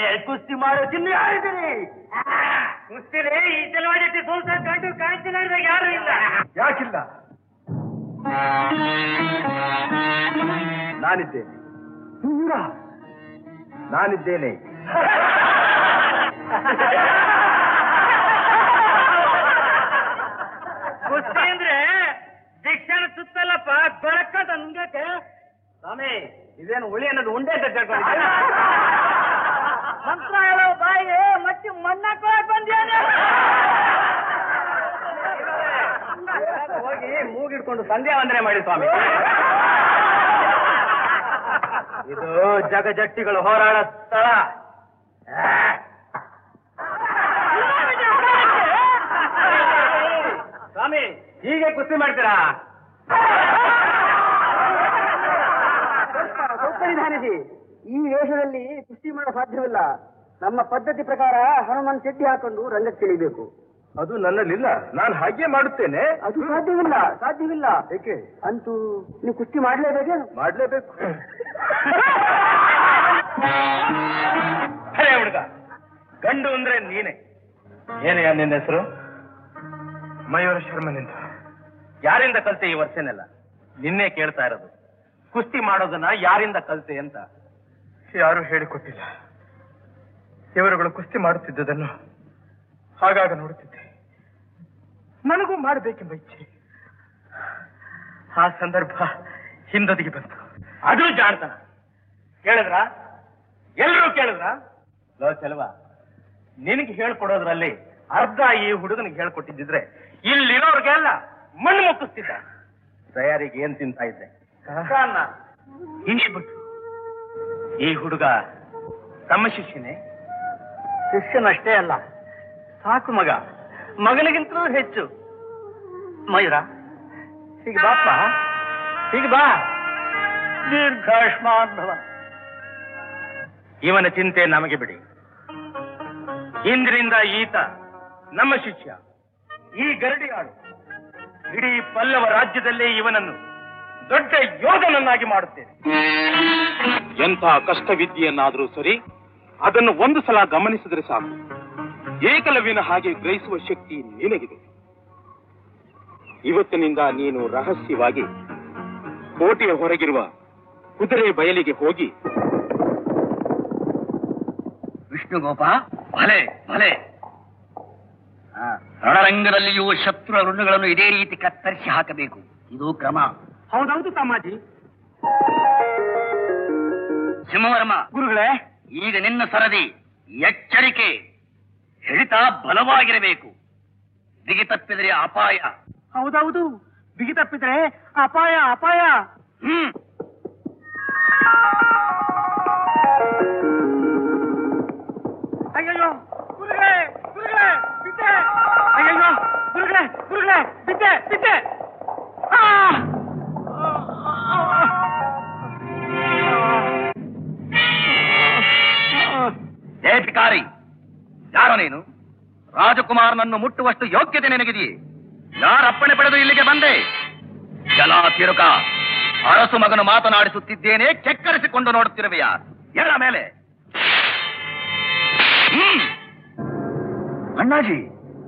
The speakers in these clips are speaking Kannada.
ಕುಸ್ತಿ ಮಾಡೋ ಚಿನ್ನ ಯಾರಿದ್ದೀರಿ ಕುಸ್ತಿಲಿ ಈ ಚಲವಾಡಿ ಸೋಲ್ಸ ಕಂಡು ಕಾಣಿಸಿದಾಗ ಯಾರು ಇಲ್ಲ ಯಾಕಿಲ್ಲ ನಾನಿದ್ದೇನೆ ದೂರ ನಾನಿದ್ದೇನೆ ಕುಸ್ತಿ ಅಂದ್ರೆ ಶಿಕ್ಷಣ ಸುತ್ತಲ್ಲಪ್ಪ ಬೆಳಕಂತ ನುಂಗಕ್ಕೆ ಸ್ವಾಮಿ ಇದೇನು ಉಳಿ ಅನ್ನೋದು ಉಂಡೆ ಅಂತ ತಿಳ್ಕೊಂಡಿದ್ದೀರಾ? ಮಂತ್ರ ಹೇಳೋ ಬಾಯಿಗೆ ಮತ್ತೆ ಮಣ್ಣಾಕೋಕ್ ಬಂದ್ಯಾನೆ ಹೋಗಿ ಮೂಗಿಡ್ಕೊಂಡು ಸಂಧ್ಯಾ ವಂದನೆ ಮಾಡಿ ಸ್ವಾಮಿ ಇದು ಜಗಜಟ್ಟಿಗಳು ಹೋರಾಡ ಸ್ಥಳ ಸ್ವಾಮಿ ಹೀಗೆ ಕುಸ್ತಿ ಮಾಡ್ತೀರಾ ಸ್ವಲ್ಪ ನಿಧಾನಿಸಿ ಈ ವೇಷದಲ್ಲಿ ಕುಸ್ತಿ ಮಾಡೋ ಸಾಧ್ಯವಿಲ್ಲ ನಮ್ಮ ಪದ್ಧತಿ ಪ್ರಕಾರ ಹನುಮಾನ್ ಚಡ್ಡಿ ಹಾಕೊಂಡು ರಂಗಕ್ಕೆ ತಿಳಿಬೇಕು ಅದು ನನ್ನಲ್ಲಿಲ್ಲ ನಾನು ಹಾಗೆ ಮಾಡುತ್ತೇನೆ ಅದು ಸಾಧ್ಯವಿಲ್ಲ ಸಾಧ್ಯವಿಲ್ಲ ಏಕೆ ಅಂತೂ ನೀವು ಕುಸ್ತಿ ಮಾಡ್ಲೇಬೇಕೇನು ಮಾಡ್ಲೇಬೇಕು ಅರೇ ಹುಡುಗ ಗಂಡು ಅಂದ್ರೆ ನೀನೆ ಏನಯ್ಯ ನಿನ್ನ ಹೆಸರು ಮಯೂರ ಶರ್ಮನಿಂದ ಯಾರಿಂದ ಕಲ್ತೆ ಈ ವರ್ಷನೆಲ್ಲ ನಿನ್ನೆ ಕೇಳ್ತಾ ಇರೋದು ಕುಸ್ತಿ ಮಾಡೋದನ್ನ ಯಾರಿಂದ ಕಲ್ತೆ ಅಂತ ಯಾರೂ ಹೇಳಿಕೊಟ್ಟಿಲ್ಲ ಇವರುಗಳು ಕುಸ್ತಿ ಮಾಡುತ್ತಿದ್ದುದನ್ನು ಆಗಾಗ ನೋಡುತ್ತಿದ್ದೆ ನನಗೂ ಮಾಡಬೇಕೆಂಬ ಇಚ್ಛೆ ಆ ಸಂದರ್ಭ ಹಿಂದೊದಿಗೆ ಬಂತು ಅದು ಜಾಣ್ತನ ಕೇಳಿದ್ರ ಎಲ್ರೂ ಕೇಳಿದ್ರ ಲೋ ಚೆಲುವ ನಿನಗೆ ಹೇಳ್ಕೊಡೋದ್ರಲ್ಲಿ ಅರ್ಧ ಈ ಹುಡುಗನಿಗೆ ಹೇಳ್ಕೊಟ್ಟಿದ್ದಿದ್ರೆ ಇಲ್ಲಿರೋರ್ಗೆಲ್ಲ ಮಣ್ಣು ಮುಕ್ಕಿಸ್ತಿದ್ದ ತಯಾರಿಗೆ ಏನ್ ತಿಂತಾ ಇದ್ದೆ ಹಿಂಸ್ಬಿಟ್ಟು ಈ ಹುಡುಗ ತಮ್ಮ ಶಿಷ್ಯನೇ ಶಿಷ್ಯನಷ್ಟೇ ಅಲ್ಲ ಸಾಕು ಮಗ ಮಗನಿಗಿಂತಲೂ ಹೆಚ್ಚು ಮಯೂರ ಹೀಗೆ ಬಾಪ್ಪ ಹೀಗೆ ಬಾ ದೀರ್ಘಾಯುಷ್ಮಾನ್ ಭವ ಇವನ ಚಿಂತೆ ನಮಗೆ ಬಿಡಿ ಇಂದಿನಿಂದ ಈತ ನಮ್ಮ ಶಿಷ್ಯ ಈ ಗರಡಿಯಾಳು ಇಡೀ ಪಲ್ಲವ ರಾಜ್ಯದಲ್ಲೇ ಇವನನ್ನು ದೊಡ್ಡ ಯೋಧನನ್ನಾಗಿ ಮಾಡುತ್ತೇನೆ ಎಂಥ ಕಷ್ಟವಿದ್ಯೆಯನ್ನಾದರೂ ಸರಿ ಅದನ್ನು ಒಂದು ಸಲ ಗಮನಿಸಿದರೆ ಸಾಕು ಏಕಲವ್ಯನ ಹಾಗೆ ಗ್ರಹಿಸುವ ಶಕ್ತಿ ನಿನಗಿದೆ ಇವತ್ತಿನಿಂದ ನೀನು ರಹಸ್ಯವಾಗಿ ಕೋಟೆಯ ಹೊರಗಿರುವ ಕುದುರೆ ಬಯಲಿಗೆ ಹೋಗಿ ವಿಷ್ಣುಗೋಪ ಭಲೆ ಭಲೆ ರಣರಂಗದಲ್ಲಿಯೂ ಶತ್ರು ಋಣಗಳನ್ನು ಇದೇ ರೀತಿ ಕತ್ತರಿಸಿ ಹಾಕಬೇಕು ಇದು ಕ್ರಮ ಹೌದೌದು ತಮ್ಮಾಜಿ ಸಿಂಹವರ್ಮ ಗುರುಗಳೇ ಈಗ ನಿನ್ನ ಸರದಿ ಎಚ್ಚರಿಕೆ ಹಿಡಿತ ಬಲವಾಗಿರಬೇಕು ದಿಗಿ ತಪ್ಪಿದರೆ ಅಪಾಯ ಹೌದೌದು ಬಿಗಿ ತಪ್ಪಿದ್ರೆ ಅಪಾಯ ಅಪಾಯ ಹ್ಮ್ ಅಯ್ಯಯ್ಯೋ ಗುರುಗಳೇ ಗುರುಗಳೇ ಬಿದ್ದೆ ಅಯ್ಯಯ್ಯೋ ಗುರುಗಳೇ ಗುರುಗಳೇ ಬಿದ್ದೆ ಬಿದ್ದೆ ಆ! ಏ ಭಿಕಾರಿ ಯಾರೋ ನೀನು ರಾಜಕುಮಾರನನ್ನು ಮುಟ್ಟುವಷ್ಟು ಯೋಗ್ಯತೆ ನಿನಗಿದೆಯೇ ಯಾರಪ್ಪಣೆ ಪಡೆದು ಇಲ್ಲಿಗೆ ಬಂದೆ ಜಲ ತಿರುಕ ಅರಸು ಮಗನು ಮಾತನಾಡಿಸುತ್ತಿದ್ದೇನೆ ಕೆಕ್ಕರಿಸಿಕೊಂಡು ನೋಡುತ್ತಿರುವೆಯ ಎಳ ಮೇಲೆ ಹ್ಮ್ ಅಣ್ಣಾಜಿ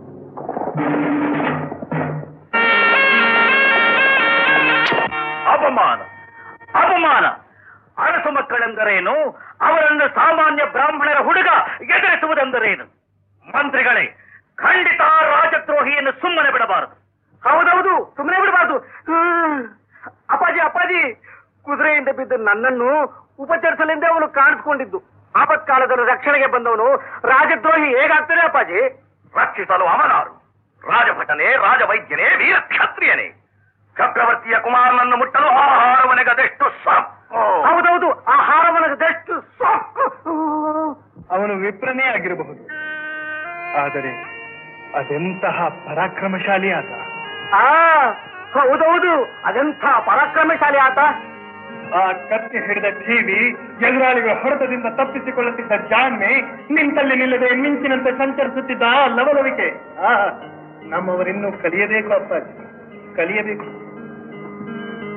ಅಪಮಾನ ಅಪಮಾನ ಅರಸು ಮಕ್ಕಳೆಂದರೇನು ಅವರನ್ನು ಸಾಮಾನ್ಯ ಬ್ರಾಹ್ಮಣರ ಹುಡುಗ ಎದುರಿಸುವುದೆಂದರೇನು ಮಂತ್ರಿಗಳೇ ಖಂಡಿತ ರಾಜದ್ರೋಹಿಯನ್ನು ಸುಮ್ಮನೆ ಬಿಡಬಾರದು ಹೌದೌದು ಸುಮ್ಮನೆ ಬಿಡಬಾರದು ಅಪ್ಪಾಜಿ ಅಪ್ಪಾಜಿ ಕುದುರೆಯಿಂದ ಬಿದ್ದು ನನ್ನನ್ನು ಉಪಚರಿಸಲೆಂದೇ ಅವನು ಕಾಣಿಸ್ಕೊಂಡಿದ್ದು ಆಪತ್ಕಾಲದಲ್ಲಿ ರಕ್ಷಣೆಗೆ ಬಂದವನು ರಾಜದ್ರೋಹಿ ಹೇಗಾಗ್ತಾನೆ ಅಪ್ಪಾಜಿ ರಕ್ಷಿಸಲು ಅವನಾರು ರಾಜಭಟನೆ ರಾಜವೈದ್ಯನೇ ವೀರ ಕ್ಷತ್ರಿಯನೇ ಚಕ್ರವರ್ತಿಯ ಕುಮಾರನನ್ನು ಮುಟ್ಟಲು ಆಹಾರವನೆಗದೆಷ್ಟು ಸಾಕು ಹೌದೌದು ಆಹಾರವನಗದೆಷ್ಟು ಸಾಕು ಅವನು ವಿಪ್ರನೇ ಆಗಿರಬಹುದು ಆದರೆ ಅದೆಂತಹ ಪರಾಕ್ರಮಶಾಲಿ ಆತ ಆ ಹೌದೌದು ಅದೆಂಥ ಪರಾಕ್ರಮಶಾಲಿ ಆತ ಆ ಕತ್ತಿ ಹಿಡಿದ ಟಿವಿ ಎದುರಾಳಿಗಳ ಹೊಡೆತದಿಂದ ತಪ್ಪಿಸಿಕೊಳ್ಳುತ್ತಿದ್ದ ಜಾಣ್ಮೆ ನಿಂತಲ್ಲಿ ನಿಲ್ಲದೆ ಮಿಂಚಿನಂತೆ ಸಂಚರಿಸುತ್ತಿದ್ದ ಆ ಲವಲವಿಕೆ ಆ ನಮ್ಮವರಿನ್ನೂ ಕಲಿಯಬೇಕು ಅಪ್ಪಾಜಿ ಕಲಿಯಬೇಕು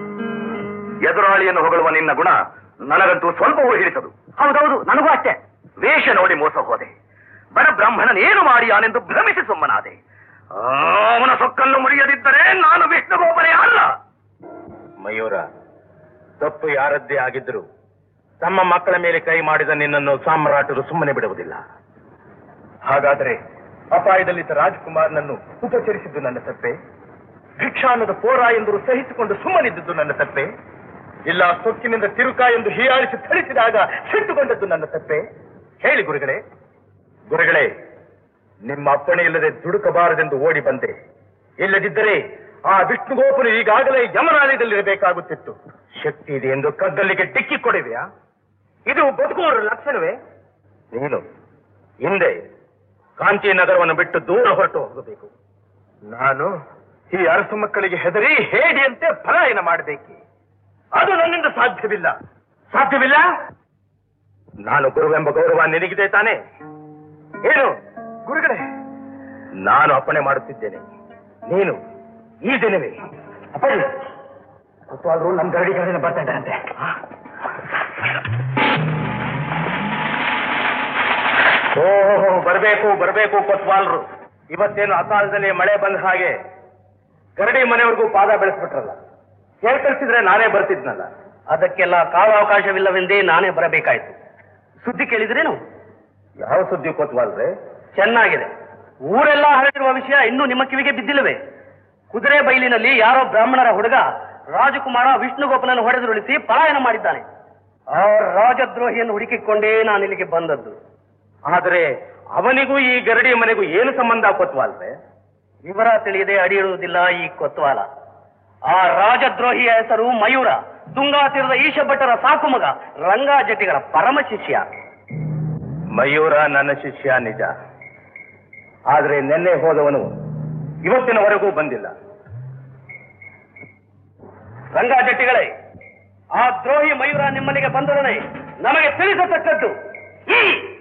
ಎದುರಾಳಿಯನ್ನು ಹೊಗಳುವ ನಿನ್ನ ಗುಣ ನನಗಂತೂ ಸ್ವಲ್ಪವೂ ಹಿಡಿಸದು ಹೌದೌದು ನನಗೂ ಅಷ್ಟೇ ವೇಷ ನೋಡಿ ಮೋಸ ಹೋದೆ ಬಡ ಬ್ರಾಹ್ಮಣನೇನು ಮಾಡಿಯಾನೆಂದು ಭ್ರಮಿಸಿ ಸುಮ್ಮನಾದೆ ಆ, ಅವನ ಸೊಕ್ಕನ್ನು ಮುರಿಯದಿದ್ದರೆ ನಾನು ವಿಷ್ಣುಗೋಪನೇ ಅಲ್ಲ ಮಯೂರ ತಪ್ಪು ಯಾರದ್ದೇ ಆಗಿದ್ರು ತಮ್ಮ ಮಕ್ಕಳ ಮೇಲೆ ಕೈ ಮಾಡಿದ ನಿನ್ನನ್ನು ಸಾಮ್ರಾಟರು ಸುಮ್ಮನೆ ಬಿಡುವುದಿಲ್ಲ ಹಾಗಾದರೆ ಅಪಾಯದಲ್ಲಿದ್ದ ರಾಜ್ಕುಮಾರ್ನನ್ನು ಉಪಚರಿಸಿದ್ದು ನನ್ನ ತಪ್ಪೆ ಭಿಕ್ಷಾನದ ಪೋರ ಎಂದರು ಸಹಿಸಿಕೊಂಡು ಸುಮ್ಮನಿದ್ದದ್ದು ನನ್ನ ತಪ್ಪೆ ಇಲ್ಲ ಸೊಕ್ಕಿನಿಂದ ತಿರುಕ ಎಂದು ಹೀಯಾಳಿಸಿ ಥಳಿಸಿದಾಗ ಸಿಟ್ಟುಕೊಂಡದ್ದು ನನ್ನ ತಪ್ಪೆ ಹೇಳಿ ಗುರುಗಳೇ ಗುರುಗಳೇ ನಿಮ್ಮ ಅಪ್ಪಣೆ ಇಲ್ಲದೆ ದುಡುಕಬಾರದೆಂದು ಓಡಿ ಬಂದೆ ಇಲ್ಲದಿದ್ದರೆ ಆ ವಿಷ್ಣುಗೋಪನು ಈಗಾಗಲೇ ಯಮನಾಲಯದಲ್ಲಿರಬೇಕಾಗುತ್ತಿತ್ತು ಶಕ್ತಿ ಇದೆ ಎಂದು ಕಗ್ಗಲ್ಲಿಗೆ ಡಿಕ್ಕಿ ಕೊಡುವೆಯಾ ಇದು ಬದುಕುವವರ ಲಕ್ಷಣವೇ ನೀನು ಹಿಂದೆ ಕಾಂಚಿ ನಗರವನ್ನು ಬಿಟ್ಟು ದೂರ ಹೊರಟು ಹೋಗಬೇಕು ನಾನು ಈ ಅರಸು ಮಕ್ಕಳಿಗೆ ಹೆದರಿ ಹೇಡಿಯಂತೆ ಪಲಾಯನ ಮಾಡಬೇಕೆ ಅದು ನನ್ನಿಂದ ಸಾಧ್ಯವಿಲ್ಲ ಸಾಧ್ಯವಿಲ್ಲ ನಾನು ಗುರುವೆಂಬ ಗೌರವ ನಿನಗಿದೆ ತಾನೆ ಏನು ಗುರುಗಳೇ ನಾನು ಅಪ್ಪಣೆ ಮಾಡುತ್ತಿದ್ದೇನೆ ನೀನು ಈ ದಿನವೇ ಅಪ್ಪಾಜಿ ಕೊತ್ತವಾದ್ರು ನಮ್ಮ ಗರಡಿ ಕಡೆ ಬರ್ತಾ ಇದ್ದಾರಂತೆ ಓಹೋ ಬರಬೇಕು ಬರಬೇಕು ಕೊತ್ವಾಲ್ರು ಇವತ್ತೇನು ಅಕಾಲದಲ್ಲಿ ಮಳೆ ಬಂದ ಹಾಗೆ ಗರಡಿ ಮನೆವರೆಗೂ ಪಾದ ಬೆಳೆಸ್ಬಿಟ್ರಲ್ಲ ಹೇಳ್ ಕಳ್ಸಿದ್ರೆ ನಾನೇ ಬರ್ತಿದ್ನಲ್ಲ ಅದಕ್ಕೆಲ್ಲ ಕಾಲಾವಕಾಶವಿಲ್ಲವೆಂದೇ ನಾನೇ ಬರಬೇಕಾಯ್ತು ಸುದ್ದಿ ಕೇಳಿದ್ರೇನು ಯಾವ ಸುದ್ದಿ ಕೊತ್ವಾಲ್ರೆ ಚೆನ್ನಾಗಿದೆ ಊರೆಲ್ಲ ಹರಡಿರುವ ವಿಷಯ ಇನ್ನೂ ನಿಮ್ಮ ಕಿವಿಗೆ ಬಿದ್ದಿಲ್ಲವೇ ಕುದುರೆ ಬೈಲಿನಲ್ಲಿ ಯಾರೋ ಬ್ರಾಹ್ಮಣರ ಹುಡುಗ ರಾಜಕುಮಾರ ವಿಷ್ಣುಗೋಪನನ್ನು ಹೊಡೆದುರುಳಿಸಿ ಪಲಾಯನ ಮಾಡಿದ್ದಾನೆ ಆ ರಾಜದ್ರೋಹಿಯನ್ನು ಹುಡುಕಿಕೊಂಡೇ ನಾನು ಇಲ್ಲಿಗೆ ಬಂದದ್ದು ಆದರೆ ಅವನಿಗೂ ಈ ಗರಡಿ ಮನೆಗೂ ಏನು ಸಂಬಂಧ ಕೊತ್ವಾಲ್ರೆ ವಿವರ ತಿಳಿಯದೆ ಅಡಿಯಿಡುವುದಿಲ್ಲ ಈ ಕೊತ್ವಾಲ ಆ ರಾಜದ್ರೋಹಿಯ ಹೆಸರು ಮಯೂರ ತುಂಗಾ ತೀರದ ಈಶ ಭಟ್ಟರ ಸಾಕು ಮಗ ರಂಗಾ ಜಟ್ಟಿಗಳ ಪರಮ ಶಿಷ್ಯ ಮಯೂರ ನನ್ನ ಶಿಷ್ಯ ನಿಜ ಆದ್ರೆ ನಿನ್ನೆ ಹೋದವನು ಇವತ್ತಿನವರೆಗೂ ಬಂದಿಲ್ಲ ರಂಗಾ ಜಟ್ಟಿಗಳೇ ಆ ದ್ರೋಹಿ ಮಯೂರ ನಿಮ್ಮಲ್ಲಿಗೆ ಬಂದೊಡನೆ ನಮಗೆ ತಿಳಿಸತಕ್ಕದ್ದು ಈ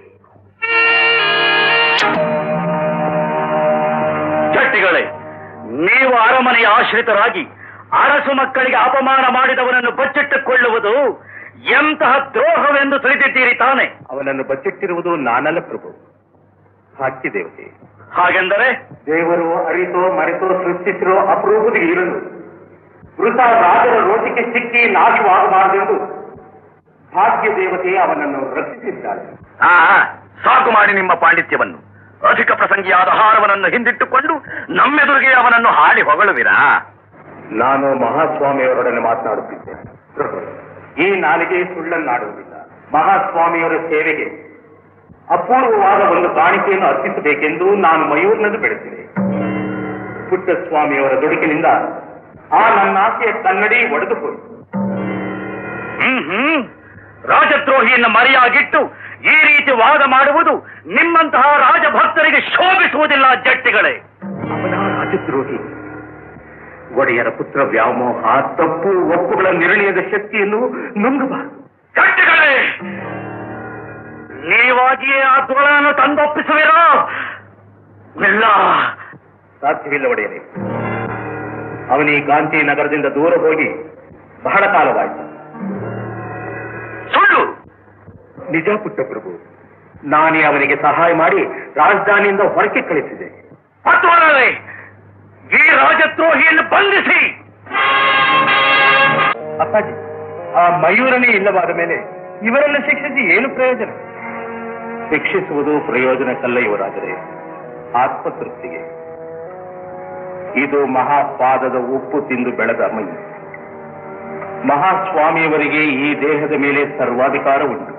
ಜಟ್ಟಿಗಳೇ ನೀವು ಅರಮನೆಯ ಆಶ್ರಿತರಾಗಿ ಅರಸು ಮಕ್ಕಳಿಗೆ ಅಪಮಾನ ಮಾಡಿದವನನ್ನು ಬಚ್ಚಿಟ್ಟುಕೊಳ್ಳುವುದು ಎಂತಹ ದ್ರೋಹವೆಂದು ತಿಳಿದಿದ್ದೀರಿ ತಾನೆ ಅವನನ್ನು ಬಚ್ಚಿಟ್ಟಿರುವುದು ನಾನಲ್ಲ ಪ್ರಭು ಹಾಕಿ ದೇವತೆ ಹಾಗೆಂದರೆ ದೇವರು ಅರಿತೋ ಮರೆತೋ ಸೃಷ್ಟಿಸಿರೋ ಅಪರೂಪದ ಇರಲು ಮೃತ ರಾಜರ ರೋಟಿಗೆ ಸಿಕ್ಕಿ ನಾಶವಾಗಬಾರದೆಂದು ಭಾಗ್ಯ ದೇವತೆ ಅವನನ್ನು ರಕ್ಷಿಸಿದ್ದಾಳೆ ಆ ಸಾಕು ಮಾಡಿ ನಿಮ್ಮ ಪಾಂಡಿತ್ಯವನ್ನು ಅಧಿಕ ಪ್ರಸಂಗಿಯಾದ ಆಹಾರವನನ್ನು ಹಿಂದಿಟ್ಟುಕೊಂಡು ನಮ್ಮೆದುರಿಗೆ ಅವನನ್ನು ಹಾಡಿ ಹೊಗಳುವಿರಾ ನಾನು ಮಹಾಸ್ವಾಮಿಯವರೊಡನೆ ಮಾತನಾಡುತ್ತಿದ್ದೇನೆ ಪ್ರಭು, ಈ ನಾಲಿಗೆ ಸುಳ್ಳನ್ನಾಡುವುದಿಲ್ಲ ಮಹಾಸ್ವಾಮಿಯವರ ಸೇವೆಗೆ ಅಪೂರ್ವವಾದ ಒಂದು ಕಾಣಿಕೆಯನ್ನು ಅರ್ಪಿಸಬೇಕೆಂದು ನಾನು ಮಯೂರ್ನದು ಬೆಳೆಸಿದೆ ಪುಟ್ಟಸ್ವಾಮಿಯವರ ದುಡುಕಿನಿಂದ ಆ ನನ್ನ ಆಸೆಯ ಕನ್ನಡಿ ಒಡೆದು ಹೋಯಿತು ಹ್ಮ್ ಹ್ಮ್ ರಾಜದ್ರೋಹಿಯನ್ನು ಮರೆಯಾಗಿಟ್ಟು ಈ ರೀತಿ ವಾದ ಮಾಡುವುದು ನಿಮ್ಮಂತಹ ರಾಜಭಕ್ತರಿಗೆ ಶೋಭಿಸುವುದಿಲ್ಲ ಜಟ್ಟಿಗಳೇ ಅವನ ರಾಜದ್ರೋಹಿ ಒಡೆಯರ ಪುತ್ರ ವ್ಯಾಮೋಹ ತಪ್ಪು ಒಪ್ಪುಗಳ ನಿರ್ಣಯದ ಶಕ್ತಿಯನ್ನು ನುಂಗಬಾರದು ಜಟ್ಟಿಗಳೇ ನೀವಾಗಿಯೇ ಆ ದ್ರೋಣವನ್ನು ತಂದೊಪ್ಪಿಸುವಿರೋ ಇಲ್ಲ ಸಾಧ್ಯವಿಲ್ಲ ಒಡೆಯರೇ ಅವನೀ ಗಾಂಧಿ ನಗರದಿಂದ ದೂರ ಹೋಗಿ ಬಹಳ ಕಾಲವಾಯಿತು ಸುಳ್ಳು ನಿಜ ಪುಟ್ಟ ಪ್ರಭು ನಾನೇ ಅವನಿಗೆ ಸಹಾಯ ಮಾಡಿ ರಾಜಧಾನಿಯಿಂದ ಹೊರಕ್ಕೆ ಕಳಿಸಿದೆ ಪತ್ವರವೇ ಈ ರಾಜದ್ರೋಹಿಯನ್ನು ಬಂಧಿಸಿ ಅಪ್ಪಾಜಿ ಆ ಮಯೂರನೇ ಇಲ್ಲವಾದ ಮೇಲೆ ಇವರನ್ನು ಶಿಕ್ಷಿಸಿ ಏನು ಪ್ರಯೋಜನ ಶಿಕ್ಷಿಸುವುದು ಪ್ರಯೋಜನಕ್ಕಲ್ಲ ಇವರಾದರೆ ಆತ್ಮತೃಪ್ತಿಗೆ ಇದು ಮಹಾಪಾದದ ಉಪ್ಪು ತಿಂದು ಬೆಳೆದ ಮೈ ಮಹಾಸ್ವಾಮಿಯವರಿಗೆ ಈ ದೇಹದ ಮೇಲೆ ಸರ್ವಾಧಿಕಾರ ಉಂಟು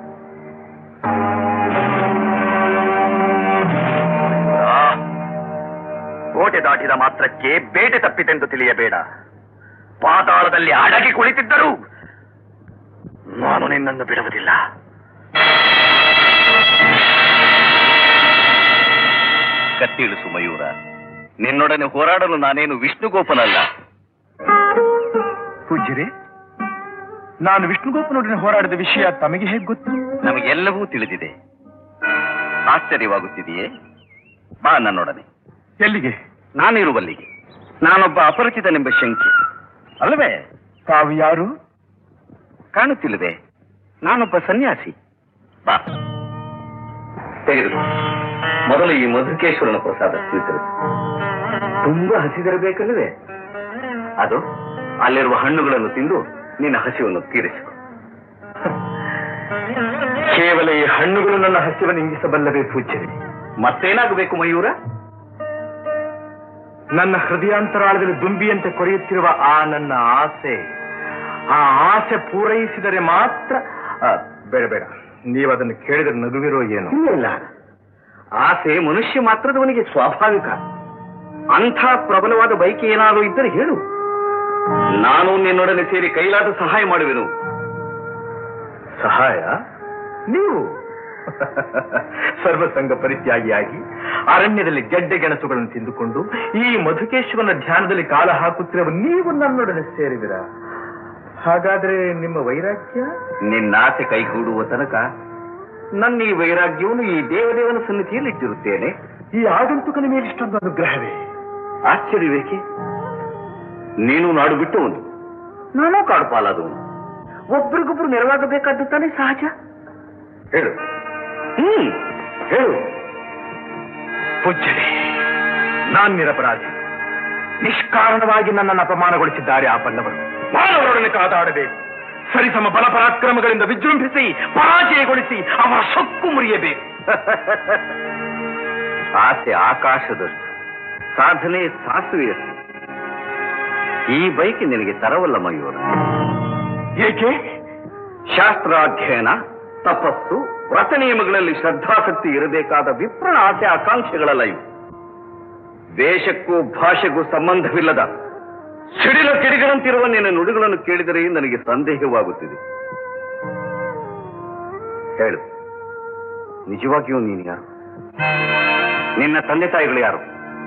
ಕೋಟೆ ದಾಟಿದ ಮಾತ್ರಕ್ಕೆ ಬೇಟೆ ತಪ್ಪಿತೆಂದು ತಿಳಿಯಬೇಡ ಪಾತಾಳದಲ್ಲಿ ಅಡಗಿ ಕುಳಿತಿದ್ದರೂ ನಾನು ನಿನ್ನನ್ನು ಬಿಡುವುದಿಲ್ಲ ಕತ್ತಿಳಿಸು ಮಯೂರ ನಿನ್ನೊಡನೆ ಹೋರಾಡಲು ನಾನೇನು ವಿಷ್ಣುಗೋಪನಲ್ಲ ಪೂಜ್ಯರೇ ನಾನು ವಿಷ್ಣುಗೋಪನೊಡನೆ ಹೋರಾಡಿದ ವಿಷಯ ತಮಗೆ ಹೇಗೆ ಗೊತ್ತು ನಮಗೆಲ್ಲವೂ ತಿಳಿದಿದೆ ಆಶ್ಚರ್ಯವಾಗುತ್ತಿದೆಯೇ ಬಾ ನನ್ನೊಡನೆ ಎಲ್ಲಿಗೆ ನಾನಿರುವಲ್ಲಿಗೆ ನಾನೊಬ್ಬ ಅಪರಿಚಿತನೆಂಬ ಶಂಕೆ ಅಲ್ಲವೇ ತಾವು ಯಾರು ಕಾಣುತ್ತಿಲ್ಲದೆ ನಾನೊಬ್ಬ ಸನ್ಯಾಸಿ ಬಾ ತೆಗೆದುಕೋ ಮೊದಲು ಈ ಮಧುಕೇಶ್ವರನ ಪ್ರಸಾದ ಸ್ವೀಕರಿಸು ತುಂಬಾ ಹಸಿದಿರಬೇಕಲ್ಲವೇ ಅದು ಅಲ್ಲಿರುವ ಹಣ್ಣುಗಳನ್ನು ತಿಂದು ನಿನ್ನ ಹಸಿವನ್ನು ತೀರಿಸಿಕೊ ಕೇವಲ ಈ ಹಣ್ಣುಗಳು ನನ್ನ ಹಸಿವನ್ನು ಇಂಗಿಸಬಲ್ಲವೇ ಪೂಜ್ಯರೇ ಮತ್ತೇನಾಗಬೇಕು ಮಯೂರ ನನ್ನ ಹೃದಯಾಂತರಾಳದಲ್ಲಿ ದುಂಬಿಯಂತೆ ಕೊರೆಯುತ್ತಿರುವ ಆ ನನ್ನ ಆಸೆ ಆ ಆಸೆ ಪೂರೈಸಿದರೆ ಮಾತ್ರ ಆ, ಬೇಡ ಬೇಡ ನೀವು ಅದನ್ನು ಕೇಳಿದರೆ ನಗುವಿರೋ ಏನು ಇಲ್ಲ ಆಸೆ ಮನುಷ್ಯ ಮಾತ್ರದವನಿಗೆ ಸ್ವಾಭಾವಿಕ ಅಂಥ ಪ್ರಬಲವಾದ ಬೈಕ್ ಏನಾದರೂ ಇದ್ದರೆ ಹೇಳು ನಾನು ನಿನ್ನೊಡನೆ ಸೇರಿ ಕೈಲಾದ ಸಹಾಯ ಮಾಡುವೆನು ಸಹಾಯ ನೀವು ಸರ್ವಸಂಗ ಪರಿತ್ಯಾಗಿಯಾಗಿ ಅರಣ್ಯದಲ್ಲಿ ಗೆಡ್ಡೆ ಗೆಣಸುಗಳನ್ನು ತಿಂದುಕೊಂಡು ಈ ಮಧುಕೇಶ್ವರನ ಧ್ಯಾನದಲ್ಲಿ ಕಾಲ ಹಾಕುತ್ತಿರುವ ನೀವು ನನ್ನೊಡನೆ ಸೇರಿದಿರ ಹಾಗಾದ್ರೆ ನಿಮ್ಮ ವೈರಾಗ್ಯ ನಿನ್ನಾಸೆ ಕೈಗೂಡುವ ತನಕ ನನ್ನ ಈ ವೈರಾಗ್ಯವನ್ನು ಈ ದೇವದೇವನ ಸನ್ನಿಧಿಯಲ್ಲಿ ಇಟ್ಟಿರುತ್ತೇನೆ ಈ ಆಗಂತುಕನ ಮೇಲೆ ಇಷ್ಟೊಂದು ಅನುಗ್ರಹವೇ ಆಶ್ಚರ್ಯವೇಕೆ ನೀನು ನಾಡು ಬಿಟ್ಟವನು ನಾನು ಕಾಡು ಪಾಲಾದವನು ಒಬ್ರಿಗೊಬ್ರು ನೆರವಾಗಬೇಕಾದ್ದು ತಾನೇ ಸಹಜ ಹೇಳು ಹ್ಮ್ ಹೇಳು ಪೂಜ್ಯರೇ ನಾನ್ ನಿರಪರಾಧಿ ನಿಷ್ಕಾರಣವಾಗಿ ನನ್ನನ್ನು ಅಪಮಾನಗೊಳಿಸಿದ್ದಾರೆ ಆ ಪಲ್ಲವರು ಮಾನವರೊಡನೆ ಕಾದಾಡಬೇಕು ಸರಿಸಮ ಬಲ ಪರಾಕ್ರಮಗಳಿಂದ ವಿಜೃಂಭಿಸಿ ಪರಾಜಯಗೊಳಿಸಿ ಅವರ ಸೊಕ್ಕು ಮುರಿಯಬೇಕು ಆಸೆ ಆಕಾಶದಷ್ಟು ಸಾಧನೆ ಸಾಸುವೆಯಷ್ಟು ಈ ಬೈಕ್ ನಿನಗೆ ತರವಲ್ಲ ಮಯೂರ ಏಕೆ ಶಾಸ್ತ್ರಾಧ್ಯಯನ ತಪಸ್ಸು ವ್ರತ ನಿಯಮಗಳಲ್ಲಿ ಶ್ರದ್ಧಾಸಕ್ತಿ ಇರಬೇಕಾದ ವಿಪ್ರಣ ಆಸೆ ಆಕಾಂಕ್ಷೆಗಳಲ್ಲ ಇವು ದೇಶಕ್ಕೂ ಭಾಷೆಗೂ ಸಂಬಂಧವಿಲ್ಲದ ಸಿಡಿಲ ಕಿಡಿಗಳಂತಿರುವ ನಿನ್ನ ನುಡಿಗಳನ್ನು ಕೇಳಿದರೆ ನನಗೆ ಸಂದೇಹವಾಗುತ್ತಿದೆ ಹೇಳು ನಿಜವಾಗಿಯೂ ನೀನು ಯಾರು ನಿನ್ನ ತಂದೆ ತಾಯಿಗಳು ಯಾರು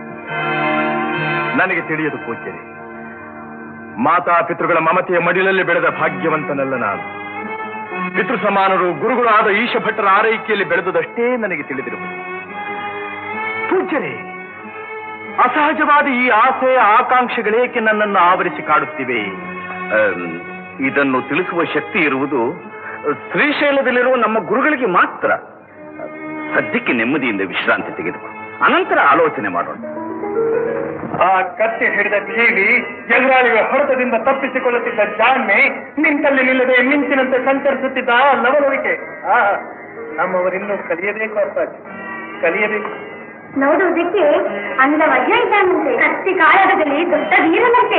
ನನಗೆ ತಿಳಿಯದು ಪೂಜ್ಯರೇ ಮಾತಾ ಪಿತೃಗಳ ಮಮತೆಯ ಮಡಿಲಲ್ಲಿ ಬೆಳೆದ ಭಾಗ್ಯವಂತನಲ್ಲ ನಾನು ಪಿತೃ ಸಮಾನರು ಗುರುಗಳು ಆದ ಈಶ ಭಟ್ಟರ ಆರೈಕೆಯಲ್ಲಿ ಬೆಳೆದುದಷ್ಟೇ ನನಗೆ ತಿಳಿದಿರುವುದು ಪೂಜ್ಯರೇ ಅಸಹಜವಾದ ಈ ಆಸೆ ಆಕಾಂಕ್ಷೆಗಳೇಕೆ ನನ್ನನ್ನು ಆವರಿಸಿ ಕಾಡುತ್ತಿವೆ ಅಮ್, ಇದನ್ನು ತಿಳಿಸುವ ಶಕ್ತಿ ಇರುವುದು ಶ್ರೀಶೈಲದಲ್ಲಿರುವ ನಮ್ಮ ಗುರುಗಳಿಗೆ ಮಾತ್ರ ಸದ್ಯಕ್ಕೆ ನೆಮ್ಮದಿಯಿಂದ ವಿಶ್ರಾಂತಿ ತೆಗೆದುಕೊ ಅನಂತರ ಆಲೋಚನೆ ಮಾಡೋಣ ಆ ಕತ್ತೆ ಹಿಡಿದ ಭೀವಿ ಎದುರಾಳಿಗಳ ಹೊಡೆತದಿಂದ ತಪ್ಪಿಸಿಕೊಳ್ಳುತ್ತಿದ್ದ ಜಾಣ್ಮೆ ನಿಂತಲ್ಲಿ ನಿಲ್ಲದೆ ಮಿಂಚಿನಂತೆ ಸಂಚರಿಸುತ್ತಿದ್ದ ಆ ಲವಲವಿಕೆ ಆ ನಮ್ಮವರಿನ್ನೂ ಕಲಿಯಬೇಕು ಅಪ್ಪಾಜಿ ಕಲಿಯಬೇಕು ನೋಡುವುದಕ್ಕೆ ಅಂದ ವಜ್ರ ಇದ್ದಾನಂತೆ ಕತ್ತಿ ಕಾಳಗದಲ್ಲಿ ದೊಡ್ಡ ವೀರನಂತೆ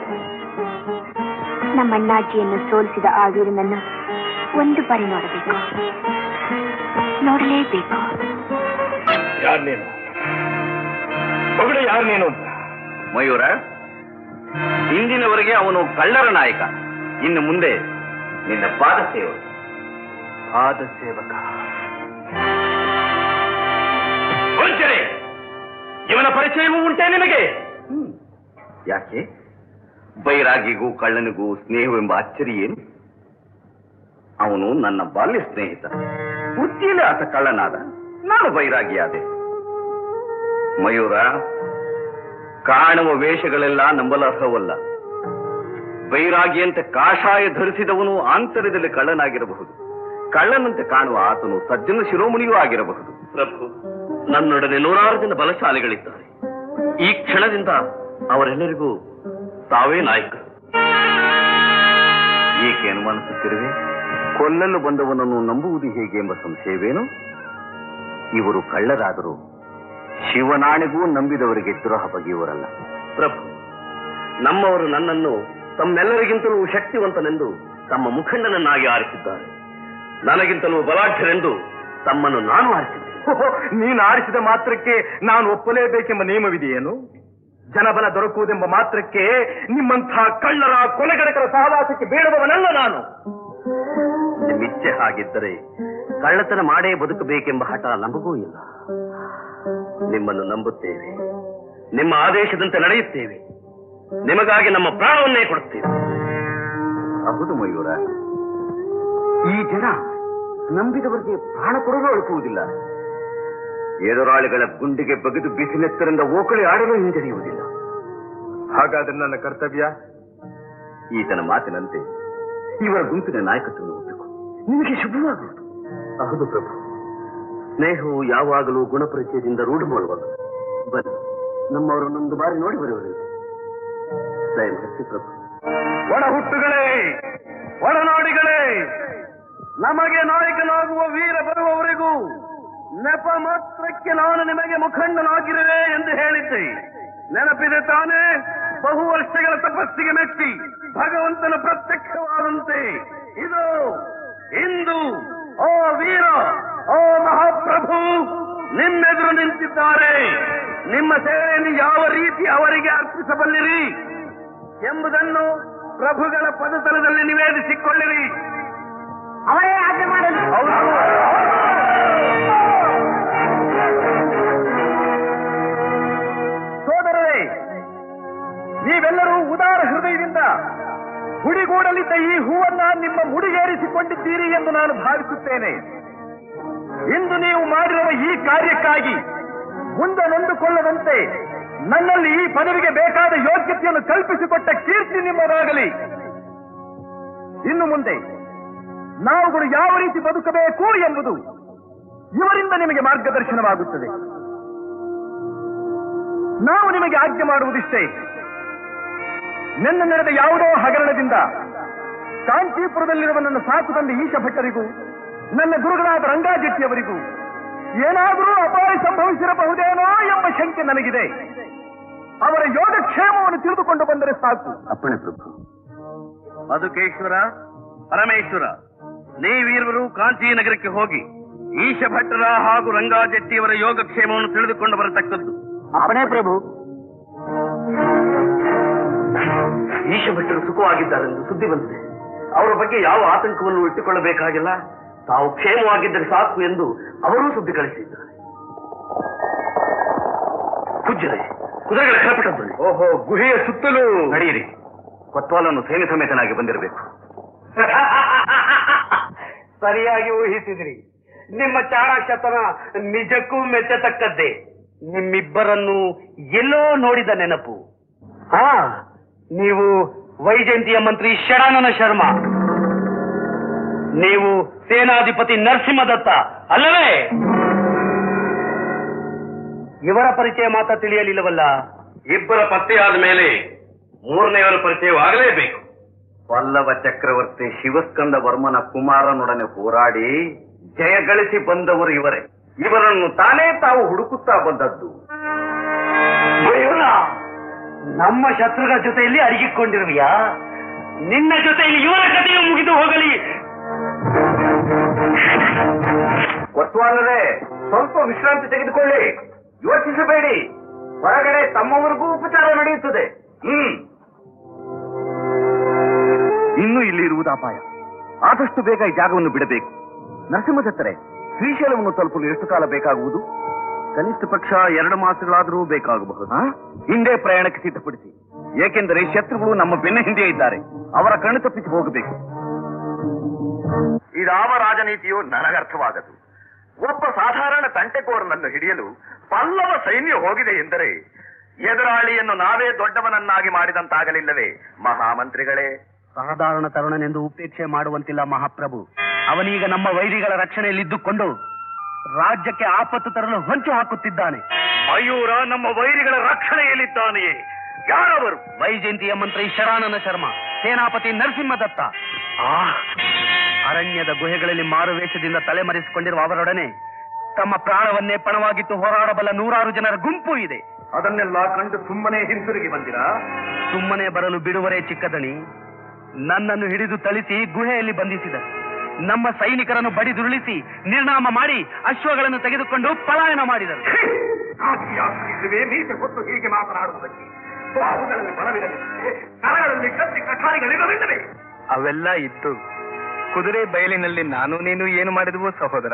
ನಮ್ಮಣ್ಣಾಜಿಯನ್ನು ಸೋಲಿಸಿದ ಆ ವೀರನನ್ನು ಒಂದು ಬಾರಿ ನೋಡಬೇಕು ನೋಡಲೇಬೇಕು ಯಾರು ನೀನು ಮಗಳು ಯಾರು ನೀನು ಅಂತ ಮಯೂರ ಇಂದಿನವರೆಗೆ ಅವನು ಕಳ್ಳರ ನಾಯಕ ಇನ್ನು ಮುಂದೆ ನಿನ್ನ ಪಾದ ಸೇವೆ ಪಾದ ಸೇವಕ ವಂಚನೆ ಇವನ ಪರಿಚಯವೂ ಉಂಟೆ ನಿನಗೆ ಯಾಕೆ ಬೈರಾಗಿಗೂ ಕಳ್ಳನಿಗೂ ಸ್ನೇಹವೆಂಬ ಅಚ್ಚರಿ ಏನು ಅವನು ನನ್ನ ಬಾಲ್ಯ ಸ್ನೇಹಿತ ವೃತ್ತಿಯಲ್ಲಿ ಆತ ಕಳ್ಳನಾದ ನಾನು ಬೈರಾಗಿಯಾದೆ ಮಯೂರ ಕಾಣುವ ವೇಷಗಳೆಲ್ಲ ನಂಬಲರ್ಹವಲ್ಲ ಬೈರಾಗಿಯಂತೆ ಕಾಷಾಯ ಧರಿಸಿದವನು ಆಂತರ್ಯದಲ್ಲಿ ಕಳ್ಳನಾಗಿರಬಹುದು ಕಳ್ಳನಂತೆ ಕಾಣುವ ಆತನು ಸಜ್ಜನ ಶಿರೋಮಣಿಯೂ ಆಗಿರಬಹುದು ಪ್ರಭು ನನ್ನೊಡನೆ ನೂರಾರು ಜನ ಬಲಶಾಲಿಗಳಿದ್ದಾರೆ ಈ ಕ್ಷಣದಿಂದ ಅವರೆಲ್ಲರಿಗೂ ತಾವೇ ನಾಯಕರು ಏಕೆ ಅನುಮಾನಿಸುತ್ತಿರುವೆ ಕೊಲ್ಲಲು ಬಂದವನನ್ನು ನಂಬುವುದು ಹೇಗೆ ಎಂಬ ಸಂಶಯವೇನು ಇವರು ಕಳ್ಳರಾದರೂ ಶಿವನಾಣೆಗೂ ನಂಬಿದವರಿಗೆ ದ್ರೋಹ ಬಗೆಯುವರಲ್ಲ ಪ್ರಭು ನಮ್ಮವರು ನನ್ನನ್ನು ತಮ್ಮೆಲ್ಲರಿಗಿಂತಲೂ ಶಕ್ತಿವಂತನೆಂದು ತಮ್ಮ ಮುಖಂಡನನ್ನಾಗಿ ಆರಿಸಿದ್ದಾರೆ ನನಗಿಂತಲೂ ಬಲಾಢ್ಯರೆಂದು ತಮ್ಮನ್ನು ನಾನು ಆರಿಸಿದ್ದೆ ನೀನು ಆರಿಸಿದ ಮಾತ್ರಕ್ಕೆ ನಾನು ಒಪ್ಪಲೇಬೇಕೆಂಬ ನಿಯಮವಿದೆಯೇನು ಜನಬಲ ದೊರಕುವುದೆಂಬ ಮಾತ್ರಕ್ಕೆ ನಿಮ್ಮಂತಹ ಕಳ್ಳರ ಕೊಲೆಗಡಕರ ಸಹವಾಸಕ್ಕೆ ಬೇಡದವನಲ್ಲ ನಾನು ನಿಮ್ಮಿಚ್ಛೆ ಹಾಗಿದ್ದರೆ ಕಳ್ಳತನ ಮಾಡೇ ಬದುಕಬೇಕೆಂಬ ಹಠ ನಮಗೂ ಇಲ್ಲ ನಿಮ್ಮನ್ನು ನಂಬುತ್ತೇವೆ ನಿಮ್ಮ ಆದೇಶದಂತೆ ನಡೆಯುತ್ತೇವೆ ನಿಮಗಾಗಿ ನಮ್ಮ ಪ್ರಾಣವನ್ನೇ ಕೊಡುತ್ತೇವೆ ಹೌದು ಮಯೂರ ಈ ಜನ ನಂಬಿದವರಿಗೆ ಪ್ರಾಣ ಕೊಡಲು ಅಳುಕುವುದಿಲ್ಲ ಎದುರಾಳಿಗಳ ಗುಂಡಿಗೆ ಬಗೆದು ಬಿಸಿನೆತ್ತರಿಂದ ಓಕಳಿ ಆಡಲು ಹಿಂಜರಿಯುವುದಿಲ್ಲ ಹಾಗಾದ್ರೆ ನನ್ನ ಕರ್ತವ್ಯ ಈತನ ಮಾತಿನಂತೆ ಇವರ ಗುಂಪಿನ ನಾಯಕತ್ವವನ್ನು ಒಪ್ಪಿಕೊ ನಿಮಗೆ ಶುಭವಾಗುವುದು ಹೌದು ಪ್ರಭು ಸ್ನೇಹವು ಯಾವಾಗಲೂ ಗುಣಪರಿಚಯದಿಂದ ರೂಢ ಮಾಡುವಾಗ ಬನ್ನಿ ನಮ್ಮವರನ್ನೊಂದು ಬಾರಿ ನೋಡಿ ಬರುವವರಿಗೆ ದಯಮಾಡಿಸಿ ಪ್ರಭು ಒಡ ಹುಟ್ಟುಗಳೇ ಒಡನಾಡಿಗಳೇ ನಮಗೆ ನಾಯಕನಾಗುವ ವೀರ ಬರುವವರೆಗೂ ನೆಪ ಮಾತ್ರಕ್ಕೆ ನಾನು ನಿಮಗೆ ಮುಖಂಡನಾಗಿರುವೆ ಎಂದು ಹೇಳಿದ್ದೆ ನೆನಪಿದೆ ತಾನೇ ಬಹು ವರ್ಷಗಳ ತಪಸ್ಸಿಗೆ ಮೆಚ್ಚಿ ಭಗವಂತನ ಪ್ರತ್ಯಕ್ಷವಾದಂತೆ ಇದು ಇಂದು ಓ ವೀರ ಓ ಮಹಾಪ್ರಭು ನಿಮ್ಮೆದುರು ನಿಂತಿದ್ದಾರೆ ನಿಮ್ಮ ಸೇವೆಯನ್ನು ಯಾವ ರೀತಿ ಅವರಿಗೆ ಅರ್ಪಿಸಬಲ್ಲಿರಿ ಎಂಬುದನ್ನು ಪ್ರಭುಗಳ ಪದತಲದಲ್ಲಿ ನಿವೇದಿಸಿಕೊಳ್ಳಿರಿ ಅವರೇ ಆಜ್ಞೆ ಮಾಡಲು ಸೋದರರೇ ನೀವೆಲ್ಲರೂ ಉದಾರ ಹೃದಯದಿಂದ ಗುಡಿಗೂಡಲಿದ್ದ ಈ ಹೂವನ್ನ ನಿಮ್ಮ ಮುಡಿಗೇರಿಸಿಕೊಂಡಿದ್ದೀರಿ ಎಂದು ನಾನು ಭಾವಿಸುತ್ತೇನೆ ಇಂದು ನೀವು ಮಾಡಿರುವ ಈ ಕಾರ್ಯಕ್ಕಾಗಿ ಮುಂದೆ ನೊಂದುಕೊಳ್ಳದಂತೆ ನನ್ನಲ್ಲಿ ಈ ಪದವಿಗೆ ಬೇಕಾದ ಯೋಗ್ಯತೆಯನ್ನು ಕಲ್ಪಿಸಿಕೊಟ್ಟ ಕೀರ್ತಿ ನಿಮ್ಮದಾಗಲಿ ಇನ್ನು ಮುಂದೆ ನಾವುಗಳು ಯಾವ ರೀತಿ ಬದುಕಬೇಕು ಎಂಬುದು ಇವರಿಂದ ನಿಮಗೆ ಮಾರ್ಗದರ್ಶನವಾಗುತ್ತದೆ ನಾವು ನಿಮಗೆ ಆಜ್ಞೆ ಮಾಡುವುದಿಷ್ಟೇ ನಿನ್ನ ನಡೆದ ಯಾವುದೋ ಹಗರಣದಿಂದ ಕಾಂಚೀಪುರದಲ್ಲಿರುವ ನನ್ನ ಸಾಕು ತಂದೆ ಈಶ ಭಟ್ಟರಿಗೂ ನನ್ನ ಗುರುಗಳಾದ ರಂಗಾಜೆಟ್ಟಿಯವರಿಗೂ ಏನಾದರೂ ಅಪಾಯ ಸಂಭವಿಸಿರಬಹುದೇನೋ ಎಂಬ ಶಂಕೆ ನನಗಿದೆ ಅವರ ಯೋಗಕ್ಷೇಮವನ್ನು ತಿಳಿದುಕೊಂಡು ಬಂದರೆ ಸಾಕು ಅಪ್ಪಣೆ ಪ್ರಭು ಮಧುಕೇಶ್ವರ ಪರಮೇಶ್ವರ ನೀವೀರ್ವರು ಕಾಂಚಿ ನಗರಕ್ಕೆ ಹೋಗಿ ಈಶ ಭಟ್ಟರ ಹಾಗೂ ರಂಗಾಜೆಟ್ಟಿಯವರ ಯೋಗಕ್ಷೇಮವನ್ನು ತಿಳಿದುಕೊಂಡು ಬರತಕ್ಕದ್ದು ಅಪ್ಪಣೆ ಪ್ರಭು ಈಶ ಭಟ್ಟರು ಸುಖವಾಗಿದ್ದಾರೆಂದು ಸುದ್ದಿ ಬಂದಿದೆ ಅವರ ಬಗ್ಗೆ ಯಾವ ಆತಂಕವನ್ನು ಇಟ್ಟುಕೊಳ್ಳಬೇಕಾಗಿಲ್ಲ ತಾವು ಕ್ಷೇಮವಾಗಿದ್ದರೆ ಸಾಕು ಎಂದು ಅವರೂ ಸುದ್ದಿ ಕಳಿಸಿದ್ದಾರೆ ಪೂಜ್ಯರೇ ಕುದುರೆಗಳ ಕಳಪಟದ್ದು ಓಹೋ ಗುಹೆಯ ಸುತ್ತಲೂ ನಡೆಯಿರಿ ಕೊತ್ವಾಲನ್ನು ಸೇನೆ ಸಮೇತನಾಗಿ ಬಂದಿರಬೇಕು ಸರಿಯಾಗಿ ಊಹಿಸಿದ್ರಿ ನಿಮ್ಮ ಚಾಣಾಕ್ಷತನ ನಿಜಕ್ಕೂ ಮೆಚ್ಚತಕ್ಕದ್ದೇ ನಿಮ್ಮಿಬ್ಬರನ್ನು ಎಲ್ಲೋ ನೋಡಿದ ನೆನಪು ಹಾ ನೀವು ವೈಜಯಂತಿಯ ಮಂತ್ರಿ ಷಡಾನನ ಶರ್ಮಾ ನೀವು ಸೇನಾಧಿಪತಿ ನರಸಿಂಹದತ್ತ ಅಲ್ಲವೇ ಇವರ ಪರಿಚಯ ಮಾತ್ರ ತಿಳಿಯಲಿಲ್ಲವಲ್ಲ ಇಬ್ಬರ ಪತ್ತೆಯಾದ ಮೇಲೆ ಮೂರನೆಯವರ ಪರಿಚಯವಾಗಲೇಬೇಕು ಪಲ್ಲವ ಚಕ್ರವರ್ತಿ ಶಿವಸ್ಕಂದ ವರ್ಮನ ಕುಮಾರನೊಡನೆ ಹೋರಾಡಿ ಜಯ ಗಳಿಸಿ ಬಂದವರು ಇವರೇ ಇವರನ್ನು ತಾನೇ ತಾವು ಹುಡುಕುತ್ತಾ ಬಂದದ್ದು ಮಯೂರ ನಮ್ಮ ಶತ್ರುಗಳ ಜೊತೆಯಲ್ಲಿ ಅಡಗಿಕೊಂಡಿರುವಿಯಾ ನಿನ್ನ ಜೊತೆಯಲ್ಲಿ ಇವರ ಕಥೆಯು ಮುಗಿದು ಹೋಗಲಿ ಕೊತ್ವಾಲರೇ ಸ್ವಲ್ಪ ವಿಶ್ರಾಂತಿ ತೆಗೆದುಕೊಳ್ಳಿ ಯೋಚಿಸಬೇಡಿ ಹೊರಗಡೆ ತಮ್ಮವರಿಗೂ ಉಪಚಾರ ನಡೆಯುತ್ತದೆ ಹ್ಮ್ ಇನ್ನು ಇಲ್ಲಿ ಇರುವುದು ಅಪಾಯ ಆದಷ್ಟು ಬೇಗ ಈ ಜಾಗವನ್ನು ಬಿಡಬೇಕು ನರಸಿಂಹದತ್ತರೆ ಶ್ರೀಶೈಲವನ್ನು ತಲುಪಲು ಎಷ್ಟು ಕಾಲ ಬೇಕಾಗುವುದು ಕನಿಷ್ಠ ಪಕ್ಷ ಎರಡು ಮಾಸಗಳಾದರೂ ಬೇಕಾಗಬಹುದು ಹಿಂದೆ ಪ್ರಯಾಣಕ್ಕೆ ಸಿದ್ಧಪಡಿಸಿ ಏಕೆಂದರೆ ಶತ್ರುಗಳು ನಮ್ಮ ಬೆನ್ನ ಹಿಂದೆ ಇದ್ದಾರೆ ಅವರ ಕಣ್ಣು ತಪ್ಪಿಸಿ ಹೋಗಬೇಕು ಇದಾವ ರಾಜನೀತಿಯು ನನಗರ್ಥವಾಗದು ಒಬ್ಬ ಸಾಧಾರಣ ತಂಟೆಕೋರನನ್ನು ಹಿಡಿಯಲು ಪಲ್ಲವ ಸೈನ್ಯ ಹೋಗಿದೆ ಎಂದರೆ ಎದುರಾಳಿಯನ್ನು ನಾವೇ ದೊಡ್ಡವನನ್ನಾಗಿ ಮಾಡಿದಂತಾಗಲಿಲ್ಲವೇ ಮಹಾಮಂತ್ರಿಗಳೇ ಸಾಧಾರಣ ತರುಣನೆಂದು ಉಪೇಕ್ಷೆ ಮಾಡುವಂತಿಲ್ಲ ಮಹಾಪ್ರಭು ಅವನೀಗ ನಮ್ಮ ವೈರಿಗಳ ರಕ್ಷಣೆಯಲ್ಲಿದ್ದುಕೊಂಡು ರಾಜ್ಯಕ್ಕೆ ಆಪತ್ತು ತರಲು ಹೊಂಚು ಹಾಕುತ್ತಿದ್ದಾನೆ ಮಯೂರ ನಮ್ಮ ವೈರಿಗಳ ರಕ್ಷಣೆಯಲ್ಲಿದ್ದಾನೆಯೇ ಯಾರವರು ವೈಜಯಂತಿಯ ಮಂತ್ರಿ ಶರಾನನ ಶರ್ಮಾ ಸೇನಾಪತಿ ನರಸಿಂಹದತ್ತ ಅರಣ್ಯದ ಗುಹೆಗಳಲ್ಲಿ ಮಾರುವೇಷದಿಂದ ತಲೆಮರೆಸಿಕೊಂಡಿರುವ ಅವರೊಡನೆ ತಮ್ಮ ಪ್ರಾಣವನ್ನೇ ಪಣವಾಗಿತ್ತು ಹೋರಾಡಬಲ್ಲ ನೂರಾರು ಜನರ ಗುಂಪು ಇದೆ ಅದನ್ನೆಲ್ಲ ಕಂಡು ಸುಮ್ಮನೆ ಹಿಂತಿರುಗಿ ಬಂದಿರಾ ಸುಮ್ಮನೆ ಬರಲು ಬಿಡುವರೇ ಚಿಕ್ಕದಣಿ ನನ್ನನ್ನು ಹಿಡಿದು ಥಳಿಸಿ ಗುಹೆಯಲ್ಲಿ ಬಂಧಿಸಿದರು ನಮ್ಮ ಸೈನಿಕರನ್ನು ಬಡಿದುರುಳಿಸಿ ನಿರ್ನಾಮ ಮಾಡಿ ಅಶ್ವಗಳನ್ನು ತೆಗೆದುಕೊಂಡು ಪಲಾಯನ ಮಾಡಿದರು ಮೀಸೆ ಕೊಟ್ಟು ಹೀಗೆ ಮಾತನಾಡುವುದಕ್ಕೆ ಬಾಹುಗಳಲ್ಲಿ ಬಲವಿರಲಿಕ್ಕೆ ಕರಗಳಲ್ಲಿ ಕತ್ತಿ ಕಠಾರಿಗಳಿರಲಿಲ್ಲವೇ ಅವೆಲ್ಲ ಇತ್ತು ಕುದುರೆ ಬಯಲಿನಲ್ಲಿ ನಾನು ನೀನು ಏನು ಮಾಡಿದವು ಸಹೋದರ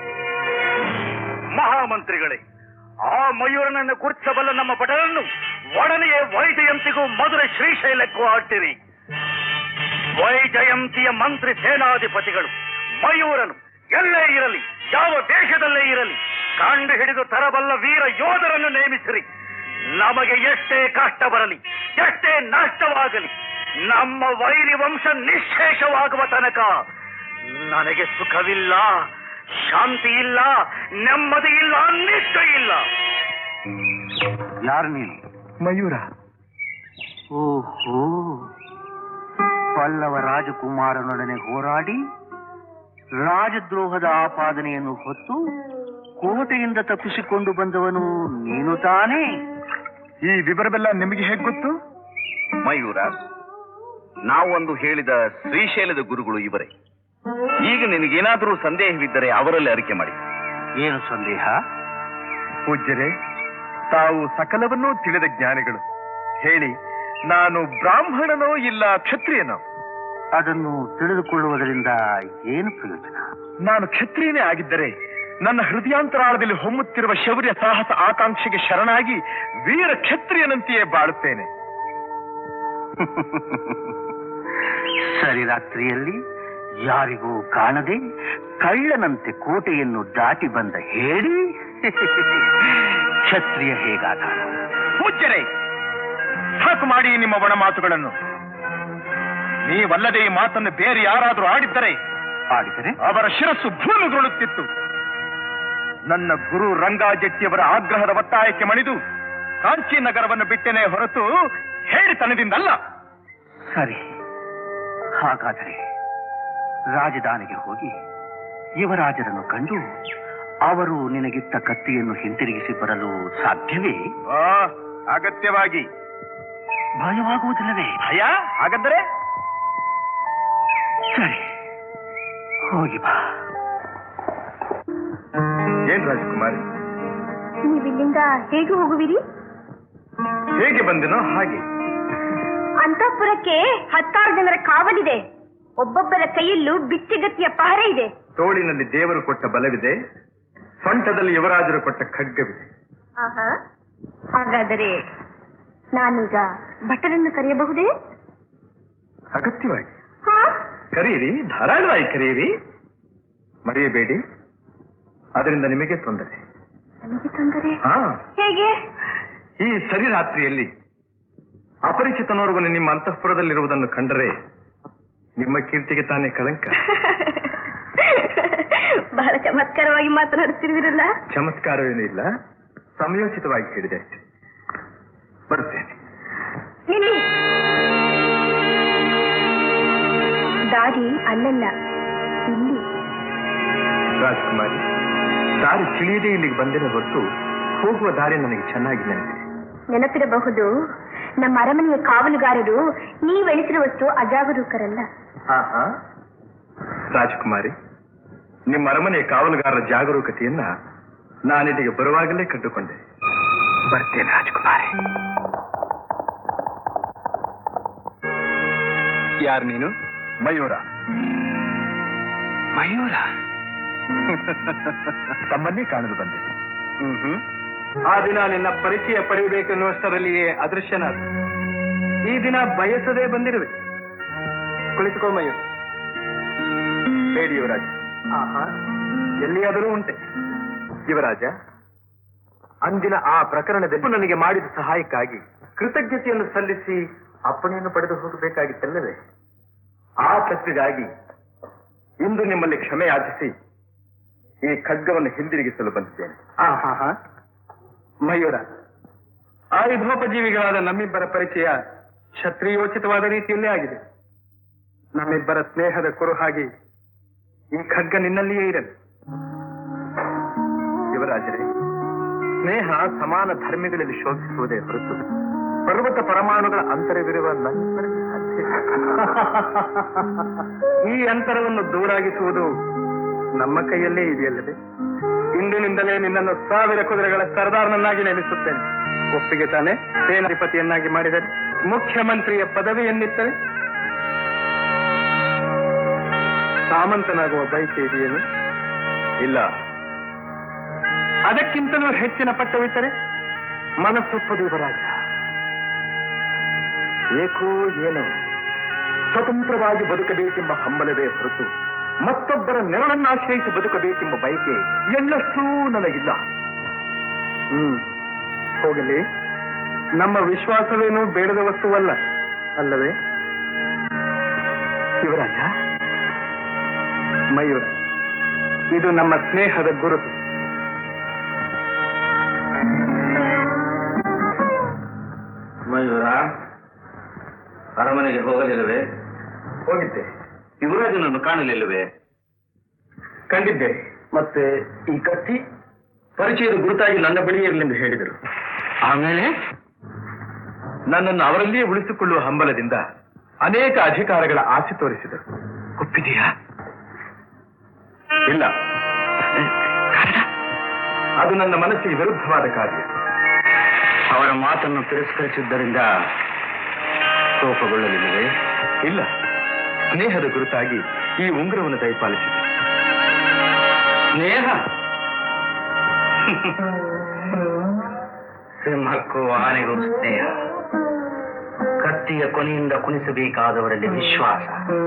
ಮಹಾಮಂತ್ರಿಗಳೇ ಆ ಮಯೂರನನ್ನು ಗುರ್ಚಬಲ್ಲ ನಮ್ಮ ಭಟರನ್ನು ಒಡನೆಯೇ ವೈಜಯಂತಿಗೂ ಮಧುರ ಶ್ರೀಶೈಲಕ್ಕೂ ಅಟ್ಟಿರಿ ವೈಜಯಂತಿಯ ಮಂತ್ರಿ ಸೇನಾಧಿಪತಿಗಳು ಮಯೂರನು ಎಲ್ಲೇ ಇರಲಿ ಯಾವ ದೇಶದಲ್ಲೇ ಇರಲಿ ಕಂಡು ಹಿಡಿದು ತರಬಲ್ಲ ವೀರ ಯೋಧರನ್ನು ನೇಮಿಸಿರಿ ನಮಗೆ ಎಷ್ಟೇ ಕಷ್ಟ ಬರಲಿ ಎಷ್ಟೇ ನಷ್ಟವಾಗಲಿ ನಮ್ಮ ವೈರಿ ವಂಶ ನಿಶ್ಶೇಷವಾಗುವ ತನಕ ನನಗೆ ಸುಖವಿಲ್ಲ ಶಾಂತಿ ಇಲ್ಲ ನೆಮ್ಮದಿ ಇಲ್ಲ ನಿಷ್ಠೆ ಇಲ್ಲ ಯಾರು ನೀನು ಮಯೂರ ಓಹೋ ಪಲ್ಲವ ರಾಜಕುಮಾರನೊಡನೆ ಹೋರಾಡಿ ರಾಜದ್ರೋಹದ ಆಪಾದನೆಯನ್ನು ಹೊತ್ತು ಕೋಟೆಯಿಂದ ತಪ್ಪಿಸಿಕೊಂಡು ಬಂದವನು ನೀನು ತಾನೇ ಈ ವಿವರವೆಲ್ಲ ನಿಮಗೆ ಹೇಗೆ ಗೊತ್ತು ಮಯೂರ ನಾವೊಂದು ಹೇಳಿದ ಶ್ರೀಶೈಲದ ಗುರುಗಳು ಇವರೇ ಈಗ ನಿನಗೇನಾದರೂ ಸಂದೇಹವಿದ್ದರೆ ಅವರಲ್ಲಿ ಅರಿಕೆ ಮಾಡಿ ಏನು ಸಂದೇಹ ಪೂಜ್ಯರೇ ತಾವು ಸಕಲವನ್ನೂ ತಿಳಿದ ಜ್ಞಾನಿಗಳು ಹೇಳಿ ನಾನು ಬ್ರಾಹ್ಮಣನೋ ಇಲ್ಲ ಕ್ಷತ್ರಿಯನೋ ಅದನ್ನು ತಿಳಿದುಕೊಳ್ಳುವುದರಿಂದ ಏನು ಪ್ರಯೋಜನ ನಾನು ಕ್ಷತ್ರಿಯನೇ ಆಗಿದ್ದರೆ ನನ್ನ ಹೃದಯಾಂತರಾಳದಲ್ಲಿ ಹೊಮ್ಮುತ್ತಿರುವ ಶೌರ್ಯ ಸಾಹಸ ಆಕಾಂಕ್ಷೆಗೆ ಶರಣಾಗಿ ವೀರ ಕ್ಷತ್ರಿಯನಂತೆಯೇ ಬಾಳುತ್ತೇನೆ ಸರಿ ರಾತ್ರಿಯಲ್ಲಿ ಯಾರಿಗೂ ಕಾಣದೆ ಕಳ್ಳನಂತೆ ಕೋಟೆಯನ್ನು ದಾಟಿ ಬಂದ ಹೇಳಿ ಕ್ಷತ್ರಿಯ ಹೇಗಾದ ಪೂಜ್ಯರೇ ಸಾಕು ಮಾಡಿ ನಿಮ್ಮ ಒಣ ಮಾತುಗಳನ್ನು ನೀವಲ್ಲದೆ ಈ ಮಾತನ್ನು ಬೇರೆ ಯಾರಾದರೂ ಆಡಿದ್ದರೆ ಆಡಿದರೆ ಅವರ ಶಿರಸ್ಸು ಭೂಮಿಗೊಳ್ಳುತ್ತಿತ್ತು ನನ್ನ ಗುರು ರಂಗಾಜೆಟ್ಟಿಯವರ ಆಗ್ರಹದ ಒತ್ತಾಯಕ್ಕೆ ಮಣಿದು ಕಾಂಚಿ ನಗರವನ್ನು ಬಿಟ್ಟೆನೇ ಹೊರತು ಹೇಳಿತನದಿಂದಲ್ಲ ಸರಿ ಹಾಗಾದರೆ ರಾಜಧಾನಿಗೆ ಹೋಗಿ ಯುವರಾಜರನ್ನು ಕಂಡು ಅವರು ನಿನಗಿತ್ತ ಕತ್ತಿಯನ್ನು ಹಿಂತಿರುಗಿಸಿ ಬರಲು ಸಾಧ್ಯವೇ ಆ, ಅಗತ್ಯವಾಗಿ ಭಯವಾಗುವುದಿಲ್ಲವೇ ಭಯ ಹಾಗಾದರೆ ಸರಿ ಹೋಗಿ ಬಾ ಏನ್ ರಾಜಕುಮಾರಿ ನೀವಿಲ್ಲಿಂದ ಹೇಗೆ ಹೋಗುವಿರಿ ಹೇಗೆ ಬಂದೆನೋ ಹಾಗೆ ಅಂತಃಪುರಕ್ಕೆ ಹತ್ತಾರು ಜನರ ಕಾವಲಿದೆ ಒಬ್ಬೊಬ್ಬರ ಕೈಯಲ್ಲೂ ಬಿಚ್ಚಗತ್ತಿಯ ಪಹರೆ ಇದೆ ತೋಳಿನಲ್ಲಿ ದೇವರು ಕೊಟ್ಟ ಬಲವಿದೆ ಸೊಂಟದಲ್ಲಿ ಯುವರಾಜರು ಕೊಟ್ಟ ಖಡ್ಗವಿದೆ ಆಹಾ ಹಾಗಾದರೆ ನಾನೀಗ ಭಟರನ್ನು ಕರೆಯಬಹುದೇ ಅಗತ್ಯವಾಗಿ ಹಾ ಕರೆಯಿರಿ ಧಾರಾಳವಾಗಿ ಕರೆಯಿರಿ ಮರೆಯಬೇಡಿ ಅದರಿಂದ ನಿಮಗೆ ತೊಂದರೆ ನನಗೆ ತೊಂದರೆ ಹಾ ಹೇಗೆ ಈ ಸರಿ ರಾತ್ರಿಯಲ್ಲಿ ಅಪರಿಚಿತನೋರ್ವನು ನಿಮ್ಮ ಅಂತಃಪುರದಲ್ಲಿರುವುದನ್ನು ಕಂಡರೆ ನಿಮ್ಮ ಕೀರ್ತಿಗೆ ತಾನೇ ಕಳಂಕ ಬಹಳ ಚಮತ್ಕಾರವಾಗಿ ಮಾತನಾಡುತ್ತಿರುವಿರಲ್ಲ ಚಮತ್ಕಾರವೇನೂ ಇಲ್ಲ ಸಮಯೋಚಿತವಾಗಿ ಹೇಳಿದೆ ಅಷ್ಟೇ ಬರುತ್ತೇನೆ ನಿಲ್ಲಿ ದಾರಿ ಅಲ್ಲಲ್ಲ ಇಲ್ಲಿ ರಾಜಕುಮಾರಿ ದಾರಿ ತಿಳಿಯದೆ ಇಲ್ಲಿಗೆ ಬಂದಿರೋ ಹೊರತು ಹೋಗುವ ದಾರಿ ನನಗೆ ಚೆನ್ನಾಗಿ ನೆನಪಿದೆ ನೆನಪಿರಬಹುದು ನಮ್ಮ ಅರಮನೆಯ ಕಾವಲುಗಾರರು ನೀವೆಳಿಸಿರುವಷ್ಟು ಅಜಾಗರೂಕರಲ್ಲ ಹಾ ಹಾ ರಾಜಕುಮಾರಿ ನಿಮ್ಮ ಅರಮನೆಯ ಕಾವಲುಗಾರರ ಜಾಗರೂಕತೆಯನ್ನ ನಾನಿಲ್ಲಿಗೆ ಬರುವಾಗಲೇ ಕಂಡುಕೊಂಡೆ ಬರ್ತೇನೆ ರಾಜಕುಮಾರಿ ಯಾರು ನೀನು ಮಯೂರ ಮಯೂರ ತಮ್ಮನ್ನೇ ಕಾಣಲು ಬಂದೆ ಆ ದಿನ ನಿನ್ನ ಪರಿಚಯ ಪಡೆಯಬೇಕೆನ್ನುವಷ್ಟರಲ್ಲಿಯೇ ಅದೃಶ್ಯನಾದ ಈ ದಿನ ಬಯಸದೇ ಬಂದಿರುವೆ ಕುಳಿತುಕೋ ಮಯೂರ ಬೇಡಿ ಯುವರಾಜ ಆಹಾ ಎಲ್ಲಿಯಾದರೂ ಉಂಟೆ ಯುವರಾಜ ಅಂದಿನ ಆ ಪ್ರಕರಣದಲ್ಲಿ ನನಗೆ ಮಾಡಿದ ಸಹಾಯಕ್ಕಾಗಿ ಕೃತಜ್ಞತೆಯನ್ನು ಸಲ್ಲಿಸಿ ಅಪ್ಪಣೆಯನ್ನು ಪಡೆದು ಹೋಗಬೇಕಾಗಿತ್ತಲ್ಲವೇ ಆ ತಪ್ಪಿಗಾಗಿ ಇಂದು ನಿಮ್ಮಲ್ಲಿ ಕ್ಷಮೆ ಯಾಚಿಸಿ ಈ ಖಡ್ಗವನ್ನು ಹಿಂದಿರುಗಿಸಲು ಬಂದಿದ್ದೇನೆ ಮಯೂರ ಆಯುಧೋಪಜೀವಿಗಳಾದ ನಮ್ಮಿಬ್ಬರ ಪರಿಚಯ ಕ್ಷತ್ರಿಯೋಚಿತವಾದ ರೀತಿಯಲ್ಲೇ ಆಗಿದೆ ನಮ್ಮಿಬ್ಬರ ಸ್ನೇಹದ ಕುರುಹಾಗಿ ಈ ಖಡ್ಗ ನಿನ್ನಲ್ಲಿಯೇ ಇರಲಿ ಯುವರಾಜರೇ ಸ್ನೇಹ ಸಮಾನ ಧರ್ಮಿಗಳಲ್ಲಿ ಶೋಭಿಸುವುದೇ ಹೊರತು ಪರ್ವತ ಪರಮಾಣುಗಳ ಅಂತರವಿರುವ ನನ್ನಿಬ್ಬರಿಗೆ ಸಾಧ್ಯವಿಲ್ಲ. ಈ ಅಂತರವನ್ನು ದೂರಾಗಿಸುವುದು ನಮ್ಮ ಕೈಯಲ್ಲೇ ಇದೆಯಲ್ಲವೇ ಇಂದಿನಿಂದಲೇ ನಿನ್ನನ್ನು ಸಾವಿರ ಕುದುರೆಗಳ ಸರ್ದಾರ್ನನ್ನಾಗಿ ನೇಮಿಸುತ್ತೇನೆ ಒಪ್ಪಿಗೆ ತಾನೆ ಸೇನಾಧಿಪತಿಯನ್ನಾಗಿ ಮಾಡಿದರೆ ಮುಖ್ಯಮಂತ್ರಿಯ ಪದವಿಯನ್ನಿತ್ತರೆ ಸಾಮಂತನಾಗುವ ಬಯಕೆ ಇದೆಯೇನು ಇಲ್ಲ ಅದಕ್ಕಿಂತಲೂ ಹೆಚ್ಚಿನ ಪಟ್ಟವಿಟ್ಟರೆ ಮನಸ್ಸೊಪ್ಪದು ಯುವರಾಜ ಏಕೋ ಏನೋ ಸ್ವತಂತ್ರವಾಗಿ ಬದುಕಬೇಕೆಂಬ ಹಂಬಲವೇ ಹೊರತು ಮತ್ತೊಬ್ಬರ ನೆರಳನ್ನು ಆಶ್ರಯಿಸಿ ಬದುಕಬೇಕೆಂಬ ಬಯಕೆ ಎಳ್ಳಷ್ಟೂ ನನಗಿಲ್ಲ ಹ್ಮ್ ಹೋಗಲಿ ನಮ್ಮ ವಿಶ್ವಾಸವೇನೂ ಬೇಡದ ವಸ್ತುವಲ್ಲ ಅಲ್ಲವೇ ಶಿವರಾಜ ಮಯೂರ ಇದು ನಮ್ಮ ಸ್ನೇಹದ ಗುರುತು ಮಯೂರ ಅರಮನೆಗೆ ಹೋಗಲಿಲ್ಲವೇ ಹೋಗಿದ್ದೆ ಯುವರಾಜನನ್ನು ಕಾಣಲಿಲ್ಲವೇ ಕಂಡಿದ್ದೆ ಮತ್ತೆ ಈ ಕತ್ತಿ ಪರಿಚಯದ ಗುರುತಾಗಿ ನನ್ನ ಬಳಿ ಇರಲೆಂದು ಹೇಳಿದರು ಆಮೇಲೆ ನನ್ನನ್ನು ಅವರಲ್ಲಿಯೇ ಉಳಿಸಿಕೊಳ್ಳುವ ಹಂಬಲದಿಂದ ಅನೇಕ ಅಧಿಕಾರಗಳ ಆಸೆ ತೋರಿಸಿದರು ಒಪ್ಪಿದೆಯಾ ಇಲ್ಲ ಅದು ನನ್ನ ಮನಸ್ಸಿಗೆ ವಿರುದ್ಧವಾದ ಕಾರ್ಯ ಅವರ ಮಾತನ್ನು ತಿರಸ್ಕರಿಸಿದ್ದರಿಂದ ಕೋಪಗೊಳ್ಳಲಿಲ್ಲವೇ ಇಲ್ಲ ಸ್ನೇಹದ ಗುರುತಾಗಿ ಈ ಉಂಗುರವನ್ನು ದಯಪಾಲಿಸಿದೆ ಸ್ನೇಹ ಸಿಂಹಕ್ಕೂ ಆನೆಗೂ ಸ್ನೇಹ ಕತ್ತಿಯ ಕೊನೆಯಿಂದ ಕುಣಿಸಬೇಕಾದವರಲ್ಲಿ ವಿಶ್ವಾಸ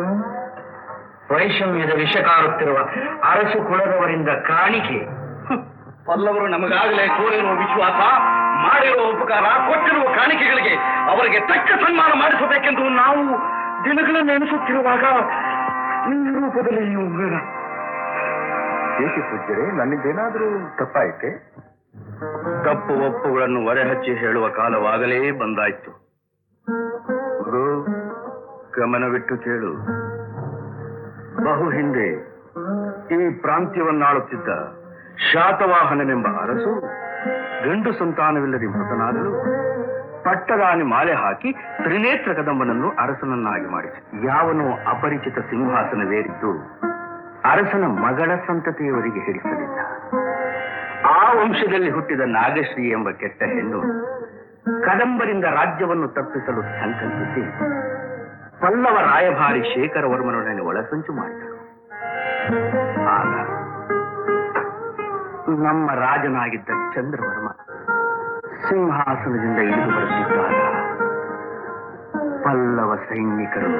ವೈಷಮ್ಯದ ವಿಷ ಕಾರುತ್ತಿರುವ ಅರಸು ಕುಲದವರಿಂದ ಕಾಣಿಕೆ ಪಲ್ಲವರು ನಮಗಾಗಲೇ ತೋರಿರುವ ವಿಶ್ವಾಸ ಮಾಡಿರುವ ಉಪಕಾರ ಕೊಟ್ಟಿರುವ ಕಾಣಿಕೆಗಳಿಗೆ ಅವರಿಗೆ ತಕ್ಕ ಸನ್ಮಾನ ಮಾಡಿಸಬೇಕೆಂದು ನಾವು ದಿನಗಳನ್ನು ಎಣಿಸುತ್ತಿರುವಾಗ ಈ ರೂಪದಲ್ಲಿ ಈ ಉಂಗುರ ಏಕೆ ಪೂಜ್ಯರೇ ನನ್ನಿಂದೇನಾದ್ರೂ ತಪ್ಪಾಯಿತೆ ತಪ್ಪು ಒಪ್ಪುಗಳನ್ನು ಹೊರೆಹಚ್ಚಿ ಹೇಳುವ ಕಾಲವಾಗಲೇ ಬಂದಾಯ್ತು ಗುರು ಗಮನವಿಟ್ಟು ಕೇಳು ಬಹು ಹಿಂದೆ ಈ ಪ್ರಾಂತ್ಯವನ್ನಾಳುತ್ತಿದ್ದ ಶಾತವಾಹನನೆಂಬ ಅರಸು ಗಂಡು ಸಂತಾನವಿಲ್ಲದೆ ಮೃತನಾಗಲು ಪಟ್ಟರಾಣಿ ಮಾಲೆ ಹಾಕಿ ತ್ರಿನೇತ್ರ ಕದಂಬನನ್ನು ಅರಸನನ್ನಾಗಿ ಮಾಡಿಸಿ ಯಾವನು ಅಪರಿಚಿತ ಸಿಂಹಾಸನವೇರಿದ್ದು ಅರಸನ ಮಗಳ ಸಂತತಿಯವರಿಗೆ ಹಿಡಿಸಲಿಲ್ಲ ಆ ವಂಶದಲ್ಲಿ ಹುಟ್ಟಿದ ನಾಗಶ್ರೀ ಎಂಬ ಕೆಟ್ಟ ಹೆಣ್ಣು ಕದಂಬರಿಂದ ರಾಜ್ಯವನ್ನು ತಪ್ಪಿಸಲು ಸಂಕಲ್ಪಿಸಿ ಪಲ್ಲವ ರಾಯಭಾರಿ ಶೇಖರವರ್ಮನೊಡನೆ ಒಳಸಂಚು ಮಾಡಿದಳು ಆಗ ನಮ್ಮ ರಾಜನಾಗಿದ್ದ ಚಂದ್ರವರ್ಮ ಸಿಂಹಾಸನದಿಂದ ಇಳಿದು ಬರುತ್ತಿದ್ದಾಗ ಪಲ್ಲವ ಸೈನಿಕರು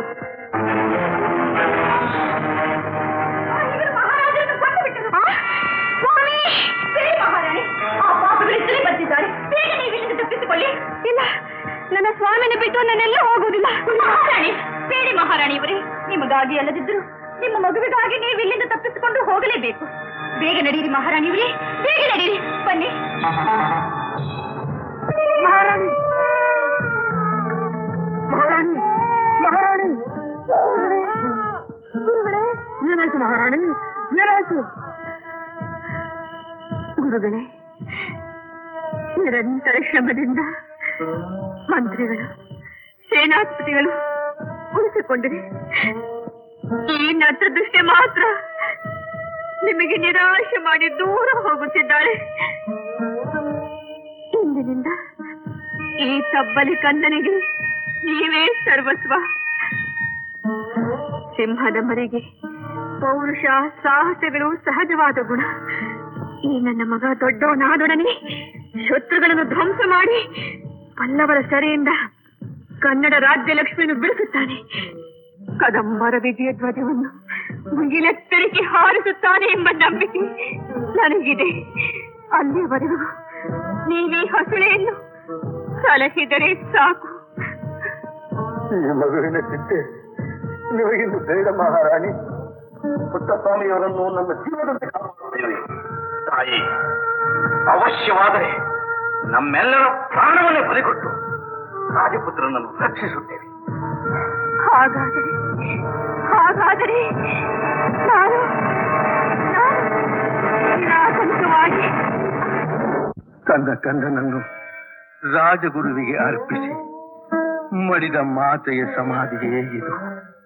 ಮಹಾರಾಜರನ್ನು ಕೊಂದು ಬಿಟ್ಟರು. ಆ? ಸ್ವಾಮಿ! ಬೇಡಿ ಮಹಾರಾಣಿ. ಆ ಪಾಪಿಗಳು ಇತ್ತಲೇ ಬರ್ತಿದ್ದಾರೆ. ಬೇಗ ನೀವು ಇಲ್ಲಿಂದ ತಪ್ಪಿಸಿಕೊಳ್ಳಿ. ಇಲ್ಲ ನನ್ನ ಸ್ವಾಮಿನ ಬಿಟ್ಟು ನಾನೆಲ್ಲ ಹೋಗುವುದಿಲ್ಲ ಮಹಾರಾಣಿ ಬೇಡಿ ಮಹಾರಾಣಿ ಇವರೇ ನಿಮಗಾಗಿ ಅಲ್ಲದಿದ್ರು ನಿಮ್ಮ ಮಗುವಿಗಾಗಿ ನೀವು ಇಲ್ಲಿಂದ ತಪ್ಪಿಸಿಕೊಂಡು ಹೋಗಲೇಬೇಕು ಬೇಗ ನಡೀರಿ ಮಹಾರಾಣಿ ಇವರೇ ಬೇಗ ನಡೀರಿ ಬನ್ನಿ ಮಹಾರಾಣಿ ಮಹಾರಾಣಿ ಮಹಾರಾಣಿ ಏನಾಯ್ತು ಮಹಾರಾಣಿ ಏನಾಯ್ತು ಗುರುಗಳೇ ನಿರಂತರ ಶ್ರಮದಿಂದ ಮಂತ್ರಿಗಳು ಸೇನಾಧಿಪತಿಗಳು ಉಳಿಸಿಕೊಂಡಿದೆ ಈ ನತದೃಷ್ಟಿ ಮಾತ್ರ ನಿಮಗೆ ನಿರಾಶೆ ಮಾಡಿ ದೂರ ಹೋಗುತ್ತಿದ್ದಾಳೆ ಇಂದಿನಿಂದ ಈ ತಬ್ಬಲಿ ಕಂದನಿಗೆ ನೀವೇ ಸರ್ವಸ್ವ ಸಿಂಹದ ಮರೆಗೆ ಪೌರುಷ ಸಾಹಸಗಳು ಸಹಜವಾದ ಗುಣ ಈ ನನ್ನ ಮಗ ದೊಡ್ಡವನಾದೊಡನೆ ಶತ್ರುಗಳನ್ನು ಧ್ವಂಸ ಮಾಡಿ ಪಲ್ಲವರ ಸೆರೆಯಿಂದ ಕನ್ನಡ ರಾಜ್ಯ ಲಕ್ಷ್ಮಿಯನ್ನು ಬಿಡಿಸುತ್ತಾನೆ ಕದಂಬರ ವಿಜಯ ಧ್ವಜವನ್ನು ಮುಗಿಲೆತ್ತರಿಕೆ ಹಾರಿಸುತ್ತಾನೆ ಎಂಬ ನಂಬಿಕೆ ನನಗಿದೆ ಅಲ್ಲಿಯವರೆಗೂ ನೀವೇ ಹಸುಳೆಯನ್ನು ಸಲಹಿದರೆ ಸಾಕು ಈ ಮಗುವಿನ ಚಿಟ್ಟೆ ನಿಮಗಿಂದು ಬೇಡ ಮಹಾರಾಣಿ ಪುಟ್ಟಸ್ವಾಮಿಯವರನ್ನು ನನ್ನ ಜೀವನದಲ್ಲಿ ಕಾಪಾಡುತ್ತೇವೆ ತಾಯಿ ಅವಶ್ಯವಾದರೆ ನಮ್ಮೆಲ್ಲರ ಪ್ರಾಣವನ್ನೇ ಬಲಿಕೊಟ್ಟು ರಾಜಪುತ್ರನನ್ನು ರಕ್ಷಿಸುತ್ತೇವೆ ಹಾಗಾದರೆ ಹಾಗಾದರೆ ನಾನು ನಾನು ನಿರಾತಂಕವಾಗಿ ತನ್ನ ಕಂದನನ್ನು ರಾಜಗುರುವಿಗೆ ಅರ್ಪಿಸಿ ಮಡಿದ ಮಾತೆಯ ಸಮಾಧಿಯೇ ಇದು